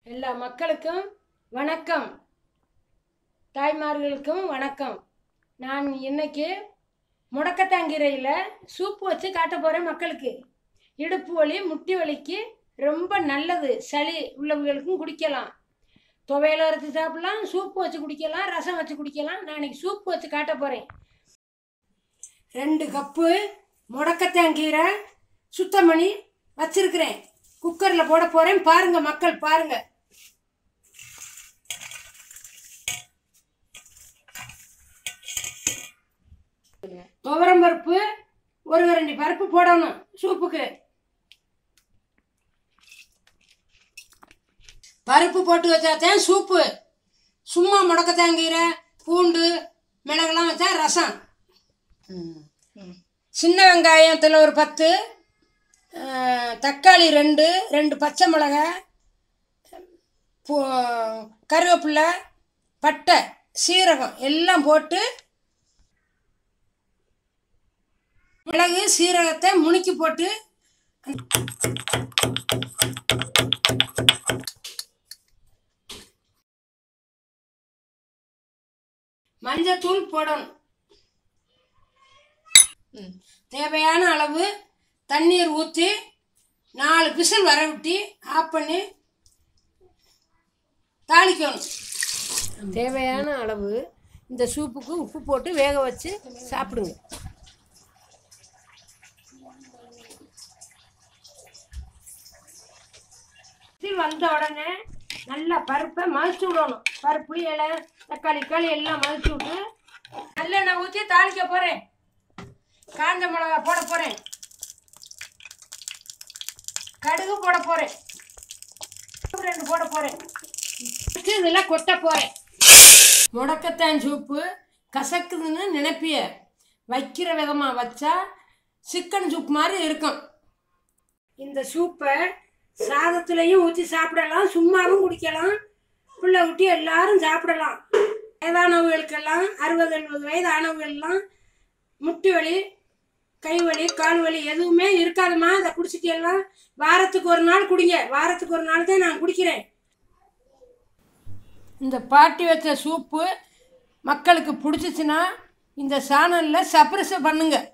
எல்லா மக்களுக்கும் வணக்கம் தாய்மார்களுக்கும் வணக்கம் நான் இன்னைக்கு முடக்கத்தாங்கீரையில் சூப்பு வச்சு காட்ட போகிறேன் மக்களுக்கு இடுப்பு வலி முட்டி வலிக்கு ரொம்ப நல்லது சளி உள்ளவங்களுக்கும் குடிக்கலாம் துவையில அரைச்சி சாப்பிடலாம் சூப்பு வச்சு குடிக்கலாம் ரசம் வச்சு குடிக்கலாம் நான் இன்னைக்கு சூப்பு வச்சு காட்ட போகிறேன் ரெண்டு கப்பு முடக்கத்தாங்கீரை சுத்தம் பண்ணி வச்சிருக்கிறேன் குக்கரில் போட போகிறேன் பாருங்க மக்கள் பாருங்க துவரம் பருப்பு ஒரு கரண்டி பருப்பு போடணும் சூப்புக்கு பருப்பு போட்டு வச்சாதான் சூப்பு சும்மா முடக்கத்தாங்கீரை பூண்டு மிளகெல்லாம் வச்சா ரசம் சின்ன வெங்காயத்தில் ஒரு பத்து அஹ், தக்காளி ரெண்டு ரெண்டு பச்சை மிளகாய் பூ கருவேப்பிலை பட்டை சீரகம் எல்லாம் போட்டு மிளகு சீரகத்தை முணுக்கி போட்டு மஞ்சத்தூள் போடணும் தேவையான அளவு தண்ணீர் ஊற்றி நாலு பிசில் வர விட்டு ஆஃப் பண்ணி தாளிக்கணும் தேவையான அளவு இந்த சூப்புக்கு உப்பு போட்டு வேக வச்சு சாப்பிடுங்க விசில் வந்த உடனே நல்லா பருப்பை மதிச்சு விடணும் பருப்பு இலை தக்காளி களி எல்லாம் மதிச்சு விட்டு நல்லெண்ணெய் ஊற்றி தாளிக்க போகிறேன் காஞ்ச மிளகா போட போகிறேன் கடுகு போட போகிறேன் ரெண்டு போட போகிறேன் இதெல்லாம் கொட்ட போகிறேன் முடக்கத்தான் சூப்பு கசக்குதுன்னு நினைப்பிய வைக்கிற விதமாக வச்சா சிக்கன் சூப் மாதிரி இருக்கும் இந்த சூப்பை சாதத்துலேயும் ஊற்றி சாப்பிடலாம் சும்மாவும் குடிக்கலாம் பிள்ளை ஊட்டி எல்லாரும் சாப்பிடலாம் வயதானவர்களுக்கெல்லாம் அறுபது எழுபது வயது ஆனவர்கள்லாம் முட்டி வலி கை வலி கால் வலி எதுவுமே இருக்காதும்மா அதை குடிச்சிட்டு எல்லாம் வாரத்துக்கு ஒரு நாள் குடிங்க வாரத்துக்கு ஒரு நாள் தான் நான் குடிக்கிறேன் இந்த பாட்டி வச்ச சூப்பு மக்களுக்கு பிடிச்சிச்சின்னா இந்த சேனலில் சப்ரஸ் பண்ணுங்க